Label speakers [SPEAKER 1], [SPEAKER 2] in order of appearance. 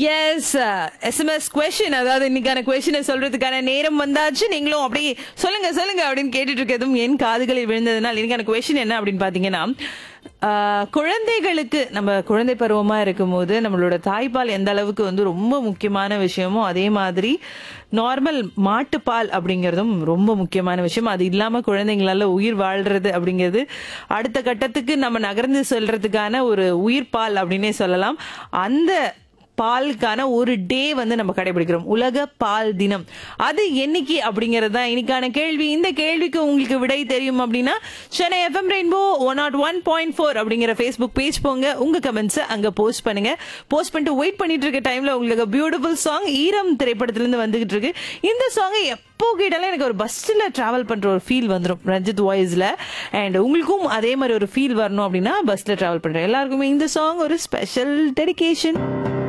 [SPEAKER 1] S SMS question அதாவது இன்னைக்கான கொஸ்டினை சொல்றதுக்கான நேரம் வந்தாச்சு நீங்களும் அப்படி சொல்லுங்க சொல்லுங்க அப்படின்னு கேட்டுட்டு இருக்கிறதும் என் காதுகளில் விழுந்ததுனால் இன்னைக்கான கொஸ்டின் என்ன அப்படின்னு பாத்தீங்கன்னா ஆஹ், குழந்தைகளுக்கு நம்ம குழந்தை பருவமா இருக்கும்போது நம்மளோட தாய்ப்பால் எந்த அளவுக்கு வந்து ரொம்ப முக்கியமான விஷயமோ அதே மாதிரி நார்மல் மாட்டுப்பால் அப்படிங்கிறதும் ரொம்ப முக்கியமான விஷயம் அது இல்லாம குழந்தைங்களால உயிர் வாழ்றது அப்படிங்கிறது அடுத்த கட்டத்துக்கு நம்ம நகர்ந்து செல்றதுக்கான ஒரு உயிர் பால் அப்படின்னே சொல்லலாம் அந்த பாலுக்கான ஒரு டே வந்து நம்ம கடைபிடிக்கிறோம் உலக பால் தினம் அது என்னைக்கு அப்படிங்கிறது தான் இன்னைக்கான கேள்வி இந்த கேள்விக்கு உங்களுக்கு விடை தெரியும் அப்படின்னா Chennai FM rainbow one nought one point four அப்படிங்கிற ஃபேஸ்புக் பேஜ் போங்க உங்க கமெண்ட்ஸை அங்க போஸ்ட் பண்ணுங்க போஸ்ட் பண்ணிட்டு வெயிட் பண்ணிட்டு இருக்க டைம்ல உங்களுக்கு பியூட்டிஃபுல் சாங் ஈரம் திரைப்படத்துல இருந்து வந்துகிட்டு இருக்கு இந்த சாங்கை எப்போ கேட்டாலும் எனக்கு ஒரு பஸ்ல டிராவல் பண்ற ஒரு ஃபீல் வந்துடும் ரஞ்சித் வாய்ஸ்ல அண்ட் உங்களுக்கும் அதே மாதிரி ஒரு ஃபீல் வரணும் அப்படின்னா பஸ்ல டிராவல் பண்றேன் எல்லாருக்குமே இந்த சாங் ஒரு ஸ்பெஷல் டெடிகேஷன்